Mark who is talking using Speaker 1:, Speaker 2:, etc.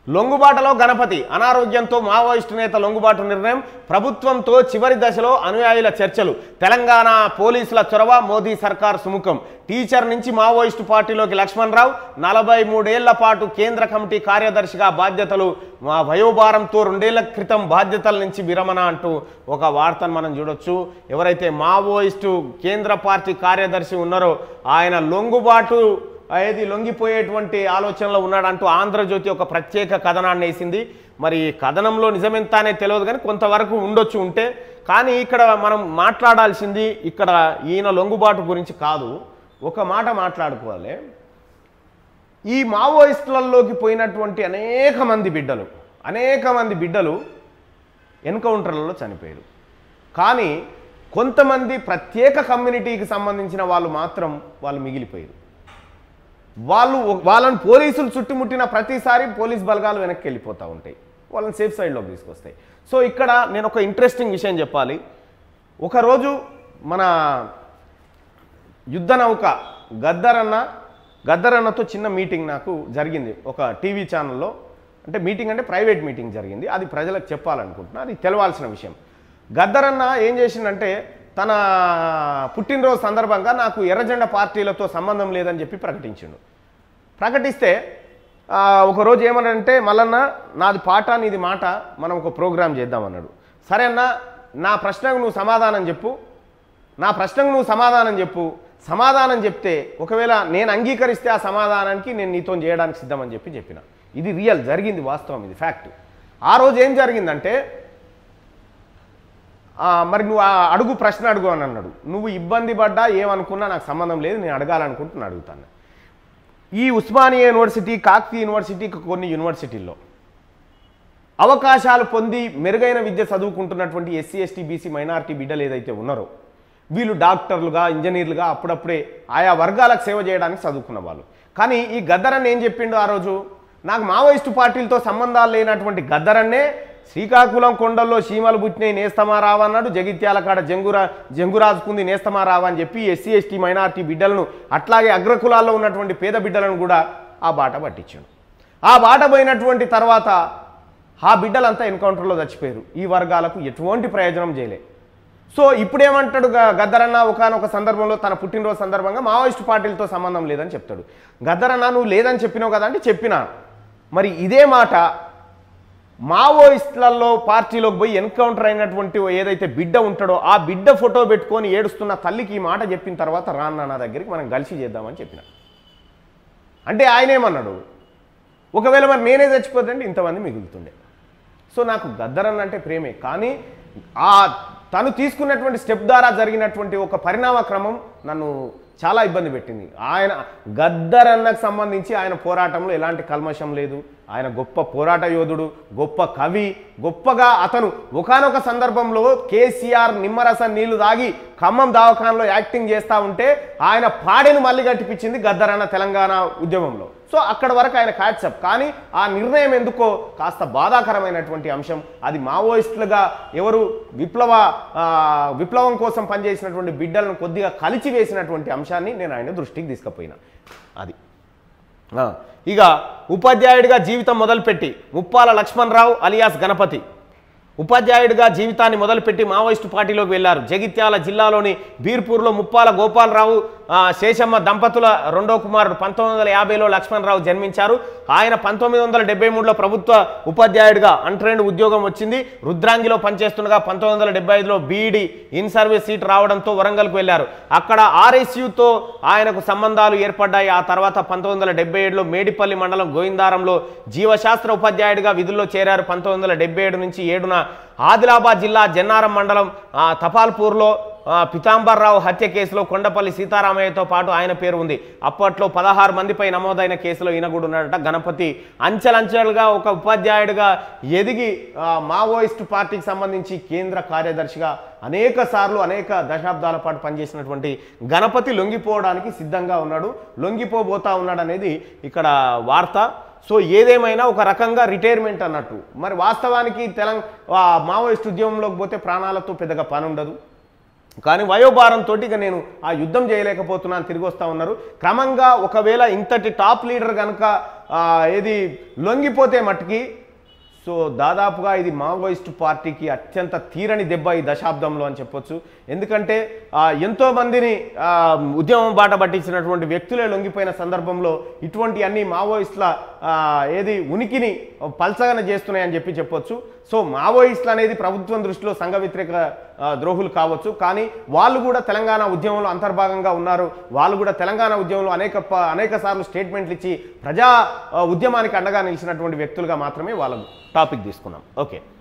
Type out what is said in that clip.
Speaker 1: లొంగుబాటలో గణపతి అనారోగ్యంతో మావోయిస్టు నేత లొంగుబాటు నిర్ణయం ప్రభుత్వంతో చివరి దశలో అనుయాయుల చర్చలు తెలంగాణ పోలీసుల చొరవ మోదీ సర్కార్ సుముఖం టీచర్ నుంచి మావోయిస్టు పార్టీలోకి లక్ష్మణ్ రావు నలభై మూడేళ్ల పాటు కేంద్ర కమిటీ కార్యదర్శిగా బాధ్యతలు మా వయోభారంతో రెండేళ్ల క్రితం బాధ్యతల నుంచి విరమణ అంటూ ఒక వార్తను మనం చూడొచ్చు ఎవరైతే మావోయిస్టు కేంద్ర పార్టీ కార్యదర్శి ఉన్నారో ఆయన లొంగుబాటు ఏది లొంగిపోయేటువంటి ఆలోచనలో ఉన్నాడంటూ ఆంధ్రజ్యోతి ఒక ప్రత్యేక కథనాన్ని వేసింది మరి ఈ కథనంలో నిజమెంత అనేది తెలియదు కానీ కొంతవరకు ఉండొచ్చు ఉంటే కానీ ఇక్కడ మనం మాట్లాడాల్సింది ఇక్కడ ఈయన లొంగుబాటు గురించి కాదు ఒక మాట మాట్లాడుకోవాలి ఈ మావోయిస్టులలోకి పోయినటువంటి అనేక మంది బిడ్డలు అనేక మంది బిడ్డలు ఎన్కౌంటర్లలో చనిపోయారు కానీ కొంతమంది ప్రత్యేక కమ్యూనిటీకి సంబంధించిన వాళ్ళు మాత్రం వాళ్ళు మిగిలిపోయారు వాళ్ళు వాళ్ళని పోలీసులు చుట్టుముట్టిన ప్రతిసారి పోలీస్ బలగాలు వెనక్కి వెళ్ళిపోతూ ఉంటాయి వాళ్ళని సేఫ్ సైడ్లోకి తీసుకొస్తాయి సో ఇక్కడ నేను ఒక ఇంట్రెస్టింగ్ విషయం చెప్పాలి ఒకరోజు మన యుద్ధ నౌక గద్దరన్న గద్దరన్నతో చిన్న మీటింగ్ నాకు జరిగింది ఒక టీవీ ఛానల్లో అంటే మీటింగ్ అంటే ప్రైవేట్ మీటింగ్ జరిగింది అది ప్రజలకు చెప్పాలనుకుంటున్నా అది తెలవాల్సిన విషయం గద్దరన్న ఏం చేసిందంటే తన పుట్టినరోజు సందర్భంగా నాకు ఎర్రజెండా పార్టీలతో సంబంధం లేదని చెప్పి ప్రకటించిండు ప్రకటిస్తే ఆ, ఒకరోజు ఏమనంటే మల్లన్న నాది పాట నీది మాట మనం ఒక ప్రోగ్రామ్ చేద్దామన్నాడు సరే అన్న నా ప్రశ్నకు నువ్వు సమాధానం చెప్పు నా ప్రశ్నకు నువ్వు సమాధానం చెప్పు సమాధానం చెప్తే ఒకవేళ నేను అంగీకరిస్తే ఆ సమాధానానికి నేను నీతో చేయడానికి సిద్ధమని చెప్పి చెప్పిన ఇది రియల్ జరిగింది వాస్తవం ఇది ఫ్యాక్ట్ ఆ రోజు ఏం జరిగిందంటే ఆ, మరి నువ్వు ఆ అడుగు ప్రశ్న అడుగు అని అన్నాడు నువ్వు ఇబ్బంది పడ్డా ఏమనుకున్నా నాకు సంబంధం లేదు నేను అడగాలనుకుంటున్నా అడుగుతాను ఈ ఉస్మానియా యూనివర్సిటీ కాకతీయ యూనివర్సిటీ కొన్ని యూనివర్సిటీల్లో అవకాశాలు పొంది మెరుగైన విద్య చదువుకుంటున్నటువంటి ఎస్సీ ఎస్టీ బీసీ మైనారిటీ బిడ్డలు ఏదైతే ఉన్నారో వీళ్ళు డాక్టర్లుగా ఇంజనీర్లుగా అప్పుడప్పుడే ఆయా వర్గాలకు సేవ చేయడానికి చదువుకున్న వాళ్ళు కానీ ఈ గద్దరన్ ఏం చెప్పిండు ఆ రోజు నాకు మావోయిస్టు పార్టీలతో సంబంధాలు లేనటువంటి గద్దరన్నే శ్రీకాకుళం కొండల్లో సీమలు పుట్టినాయి నేస్తమా రావా అన్నాడు జగిత్యాల కాడ జంగురా జంగురాజుకుంది నేస్తమా రావా అని చెప్పి ఎస్సీ ఎస్టీ మైనారిటీ బిడ్డలను అట్లాగే అగ్రకులాల్లో ఉన్నటువంటి పేద బిడ్డలను కూడా ఆ బాట పట్టించాడు ఆ బాట పోయినటువంటి తర్వాత ఆ బిడ్డలంతా ఎన్కౌంటర్లో చచ్చిపోయారు ఈ వర్గాలకు ఎటువంటి ప్రయోజనం చేయలే సో ఇప్పుడేమంటాడు గ- గద్దరన్న ఒకనొక సందర్భంలో తన పుట్టినరోజు సందర్భంగా మావోయిస్టు పార్టీలతో సంబంధం లేదని చెప్తాడు గద్దరన్న నువ్వు లేదని చెప్పినావు కదా అంటే చెప్పినా మరి ఇదే మాట మావోయిస్టులలో పార్టీలోకి పోయి ఎన్కౌంటర్ అయినటువంటి ఓ ఏదైతే బిడ్డ ఉంటాడో ఆ బిడ్డ ఫోటో పెట్టుకొని ఏడుస్తున్న తల్లికి ఈ మాట చెప్పిన తర్వాత రాన్న నా దగ్గరికి మనం కలిసి చేద్దామని చెప్పిన అంటే ఆయన ఏమన్నాడు ఒకవేళ మరి నేనే చచ్చిపోతే అంటే ఇంతమంది మిగులుతుండే సో నాకు గద్దరన్ అంటే ప్రేమే కానీ ఆ తను తీసుకున్నటువంటి స్టెప్ ద్వారా జరిగినటువంటి ఒక పరిణామ క్రమం నన్ను చాలా ఇబ్బంది పెట్టింది ఆయన గద్దరన్నకు సంబంధించి ఆయన పోరాటంలో ఎలాంటి కల్మషం లేదు ఆయన గొప్ప పోరాట యోధుడు గొప్ప కవి గొప్పగా అతను ఒకానొక సందర్భంలో కేసీఆర్ నిమ్మరసం నీళ్లు తాగి ఖమ్మం దవాఖానలో యాక్టింగ్ చేస్తూ ఉంటే ఆయన పాడెను మళ్ళీ గట్టిపించింది గద్దరన్న తెలంగాణ ఉద్యమంలో సో అక్కడ వరకు ఆయన క్యాట్సప్ కానీ ఆ నిర్ణయం ఎందుకో కాస్త బాధాకరమైనటువంటి అంశం అది మావోయిస్టులుగా ఎవరు విప్లవ ఆ, విప్లవం కోసం పనిచేసినటువంటి బిడ్డలను కొద్దిగా కలిచి వేసినటువంటి అంశాన్ని నేను ఆయన దృష్టికి తీసుకుపోయినా అది ఆ, ఇక ఉపాధ్యాయుడిగా జీవితం మొదలుపెట్టి ముప్పాల లక్ష్మణ్ రావు అలియాస్ గణపతి ఉపాధ్యాయుడిగా జీవితాన్ని మొదలుపెట్టి మావోయిస్టు పార్టీలోకి వెళ్లారు జగిత్యాల జిల్లాలోని బీర్పూర్లో ముప్పాల గోపాలరావు ఆ, శేషమ్మ దంపతుల రెండో కుమారుడు పంతొమ్మిది వందల యాభైలో లక్ష్మణరావు జన్మించారు ఆయన పంతొమ్మిది వందల డెబ్బై మూడులో ప్రభుత్వ ఉపాధ్యాయుడిగా అన్ట్రైన్డ్ ఉద్యోగం వచ్చింది రుద్రాంగిలో పనిచేస్తుండగా పంతొమ్మిది వందల డెబ్బై ఐదులో బీఈడి ఇన్ సర్వీస్ సీట్ రావడంతో వరంగల్కు వెళ్లారు అక్కడ ఆర్ఎస్యుతో ఆయనకు సంబంధాలు ఏర్పడ్డాయి ఆ తర్వాత పంతొమ్మిది వందల డెబ్బై ఏడులో మేడిపల్లి మండలం గోవిందారంలో జీవశాస్త్ర ఉపాధ్యాయుడిగా విధుల్లో చేరారు పంతొమ్మిది వందల డెబ్బై ఏడు నుంచి ఏడున ఆదిలాబాద్ జిల్లా జన్నారం మండలం ఆ, తపాల్పూర్లో ఆ, పితాంబర్రావు హత్య కేసులో కొండపల్లి సీతారామయ్యతో పాటు ఆయన పేరు ఉంది అప్పట్లో పదహారు మందిపై నమోదైన కేసులో ఈయన కూడా ఉన్నాడట గణపతి అంచెలంచెలుగా ఒక ఉపాధ్యాయుడిగా ఎదిగి ఆ, మావోయిస్టు పార్టీకి సంబంధించి కేంద్ర కార్యదర్శిగా అనేక సార్లు అనేక దశాబ్దాల పాటు పనిచేసినటువంటి గణపతి లొంగిపోవడానికి సిద్ధంగా ఉన్నాడు లొంగిపోబోతా ఉన్నాడు అనేది ఇక్కడ వార్త సో ఏదేమైనా ఒక రకంగా రిటైర్మెంట్ అన్నట్టు మరి వాస్తవానికి తెలంగాణ మావోయిస్ట్ ఉద్యమంలోకి పోతే ప్రాణాలతో పెద్దగా పని ఉండదు కానీ వయోభారంతో ఇక నేను ఆ యుద్ధం చేయలేకపోతున్నాను తిరిగి వస్తా ఉన్నారు క్రమంగా ఒకవేళ ఇంతటి టాప్ లీడర్ కనుక ఆ, ఏది లొంగిపోతే మట్టుకి సో దాదాపుగా ఇది మావోయిస్ట్ పార్టీకి అత్యంత తీరని దెబ్బ ఈ దశాబ్దంలో అని చెప్పొచ్చు ఎందుకంటే ఆ, ఎంతో మందిని ఆ, ఉద్యమం బాట పట్టించినటువంటి వ్యక్తులే లొంగిపోయిన సందర్భంలో ఇటువంటి అన్ని మావోయిస్టుల ఆ, ఏది ఉనికిని పల్సగన చేస్తున్నాయని చెప్పి చెప్పొచ్చు సో మావోయిస్టులు అనేది ప్రభుత్వం దృష్టిలో సంఘ వ్యతిరేక ఆ, ద్రోహులు కావచ్చు కానీ వాళ్ళు కూడా తెలంగాణ ఉద్యమంలో అంతర్భాగంగా ఉన్నారు వాళ్ళు కూడా తెలంగాణ ఉద్యమంలో అనేక ప- అనేక సార్లు స్టేట్మెంట్లు ఇచ్చి ప్రజా ఆ, ఉద్యమానికి అండగా నిలిచినటువంటి వ్యక్తులుగా మాత్రమే వాళ్ళ టాపిక్ తీసుకున్నాం ఓకే